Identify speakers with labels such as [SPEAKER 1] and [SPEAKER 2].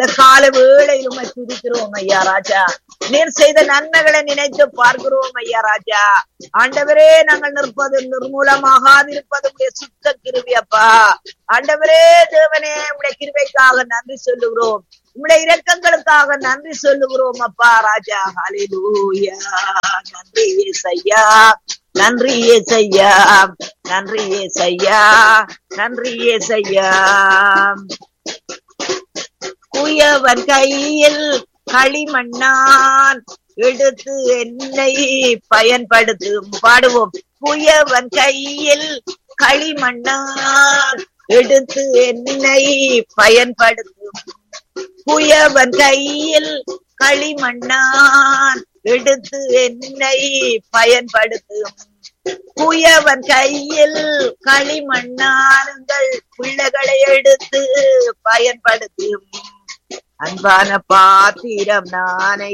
[SPEAKER 1] இந்த கால வேளையில் உமை துதிக்கிறோம் ஐயா ராஜா நீர் செய்த நன்மைகளை நினைத்து பார்க்கிறோம் ஐயா ராஜா ஆண்டவரே நாங்கள் நிற்பது நிர்மூலமாகாதிருப்பது உடைய சுத்த கிருபி அப்பா ஆண்டவரே தேவனே உடைய கிருபைக்காக நன்றி சொல்லுகிறோம் உம்முடைய இரக்கங்களுக்காக நன்றி சொல்லுகிறோம் அப்பா ராஜா ஹalleluya நன்றி ஏசையா நன்றி ஏசையா நன்றி ஏசையா நன்றி ஏசையா குயவன் கையில் களிமண்ணான் எடுத்து என்னை பயன்படுத்தும் பாடுவோம் குயவன் கையில் களிமண்ணான் எடுத்து என்னை பயன்படுத்தும் குயவன் கையில் களிமண்ணான் எடுத்து என்னை பயன்படுத்தும் குயவன் கையில் களிமண்ணானுங்கள் பிள்ளைகளை எடுத்து பயன்படுத்தும் அன்பான பாத்திரம் நானை